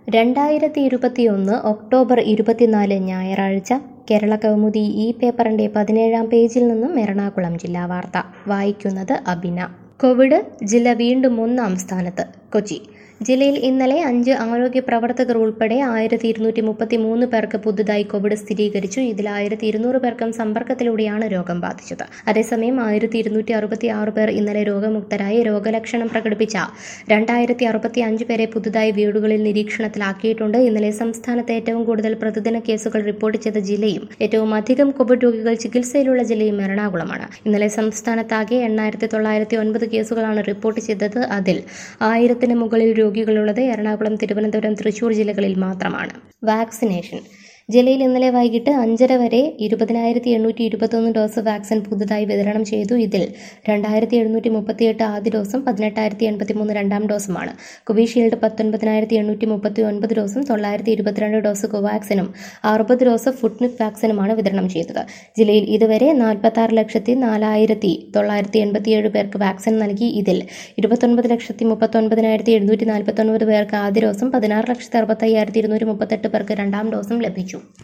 രണ്ടായിരത്തി ഇരുപത്തിയൊന്ന് ഒക്ടോബർ ഇരുപത്തിനാല് ഞായറാഴ്ച കേരള കൗമുദി ഈ പേപ്പറിന്റെ പതിനേഴാം പേജിൽ നിന്നും എറണാകുളം ജില്ലാ വാർത്ത വായിക്കുന്നത് അബിന കോവിഡ് ജില്ല വീണ്ടും ഒന്നാം സ്ഥാനത്ത് കൊച്ചി ജില്ലയിൽ ഇന്നലെ അഞ്ച് ആരോഗ്യ പ്രവർത്തകർ ഉൾപ്പെടെ ആയിരത്തി ഇരുന്നൂറ്റി മുപ്പത്തി മൂന്ന് പേർക്ക് പുതുതായി കോവിഡ് സ്ഥിരീകരിച്ചു ഇതിൽ ആയിരത്തി ഇരുന്നൂറ് പേർക്കും സമ്പർക്കത്തിലൂടെയാണ് രോഗം ബാധിച്ചത് അതേസമയം ആയിരത്തി ഇരുന്നൂറ്റി അറുപത്തി ആറ് പേർ ഇന്നലെ രോഗമുക്തരായി രോഗലക്ഷണം പ്രകടിപ്പിച്ച രണ്ടായിരത്തി അറുപത്തി അഞ്ച് പേരെ പുതുതായി വീടുകളിൽ നിരീക്ഷണത്തിലാക്കിയിട്ടുണ്ട് ഇന്നലെ സംസ്ഥാനത്ത് ഏറ്റവും കൂടുതൽ പ്രതിദിന കേസുകൾ റിപ്പോർട്ട് ചെയ്ത ജില്ലയും ഏറ്റവും അധികം കോവിഡ് രോഗികൾ ചികിത്സയിലുള്ള ജില്ലയും എറണാകുളമാണ് ഇന്നലെ സംസ്ഥാനത്താകെ എണ്ണായിരത്തി തൊള്ളായിരത്തി ഒൻപത് കേസുകളാണ് റിപ്പോർട്ട് ചെയ്തത് അതിൽ ആയിരത്തിന് മുകളിൽ രോഗികളുള്ളത് എറണാകുളം തിരുവനന്തപുരം തൃശൂർ ജില്ലകളിൽ മാത്രമാണ് വാക്സിനേഷൻ ജില്ലയിൽ ഇന്നലെ വൈകിട്ട് അഞ്ചര വരെ ഇരുപതിനായിരത്തി എണ്ണൂറ്റി ഇരുപത്തൊന്ന് ഡോസ് വാക്സിൻ പുതുതായി വിതരണം ചെയ്തു ഇതിൽ രണ്ടായിരത്തി എഴുന്നൂറ്റി മുപ്പത്തിയെട്ട് ആദ്യ ഡോസും പതിനെട്ടായിരത്തി എൺപത്തി മൂന്ന് രണ്ടാം ഡോസുമാണ് കോവിഷീൽഡ് പത്തൊൻപതിനായിരത്തി എണ്ണൂറ്റി മുപ്പത്തി ഒൻപത് ഡോസും തൊള്ളായിരത്തി ഇരുപത്തിരണ്ട് ഡോസ് കോവാക്സിനും അറുപത് ഡോസ് ഫുട്നിക് വാക്സിനുമാണ് വിതരണം ചെയ്തത് ജില്ലയിൽ ഇതുവരെ നാൽപ്പത്തി ആറ് ലക്ഷത്തി നാലായിരത്തി തൊള്ളായിരത്തി എൺപത്തിയേഴ് പേർക്ക് വാക്സിൻ നൽകി ഇതിൽ ഇരുപത്തൊൻപത് ലക്ഷത്തി മുപ്പത്തൊൻപതിനായിരത്തി എഴുന്നൂറ്റി നാൽപ്പത്തൊൻപത് പേർക്ക് ആദ്യ ഡോസും പതിനാറ് ലക്ഷത്തി അറുപത്തയ്യായിരത്തി ഇരുന്നൂറ്റി മുപ്പത്തെട്ട് പേർക്ക് രണ്ടാം ഡോസും ലഭിച്ചു